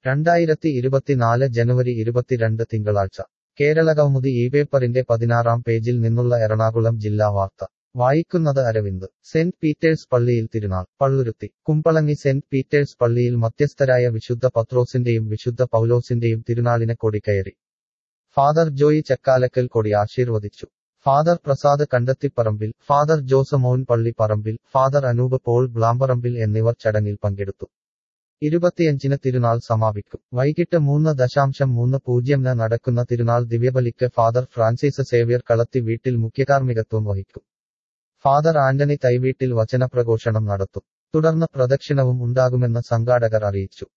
രണ്ടായിരത്തി ഇരുപത്തിനാല് ജനുവരി ഇരുപത്തിരണ്ട് തിങ്കളാഴ്ച കേരള കൗമുദി ഈ പേപ്പറിന്റെ പതിനാറാം പേജിൽ നിന്നുള്ള എറണാകുളം ജില്ലാ വാർത്ത വായിക്കുന്നത് അരവിന്ദ് സെന്റ് പീറ്റേഴ്സ് പള്ളിയിൽ തിരുനാൾ പള്ളുരുത്തി കുമ്പളങ്ങി സെന്റ് പീറ്റേഴ്സ് പള്ളിയിൽ മധ്യസ്ഥരായ വിശുദ്ധ പത്രോസിന്റെയും വിശുദ്ധ പൗലോസിന്റെയും തിരുനാളിന് കൊടികയറി ഫാദർ ജോയി ചക്കാലക്കൽ കൊടി ആശീർവദിച്ചു father Prasad Kandathipparambil father Josemon Pallipparambil father Anoop Paul Blamparambil എന്നിവർ ചടങ്ങിൽ പങ്കെടുത്തു ഇരുപത്തിയഞ്ചിന് തിരുനാൾ സമാപിക്കും വൈകിട്ട് മൂന്ന് ദശാംശം മൂന്ന് പൂജ്യംന് നടക്കുന്ന തിരുനാൾ ദിവ്യബലിക്ക് ഫാദർ ഫ്രാൻസിസ് സേവ്യർ കളത്തി വീട്ടിൽ മുഖ്യകാർമ്മികത്വം വഹിക്കും ഫാദർ ആന്റണി തൈവീട്ടിൽ വചനപ്രഘോഷണം നടത്തും തുടർന്ന് പ്രദക്ഷിണവും ഉണ്ടാകുമെന്ന് സംഘാടകർ അറിയിച്ചു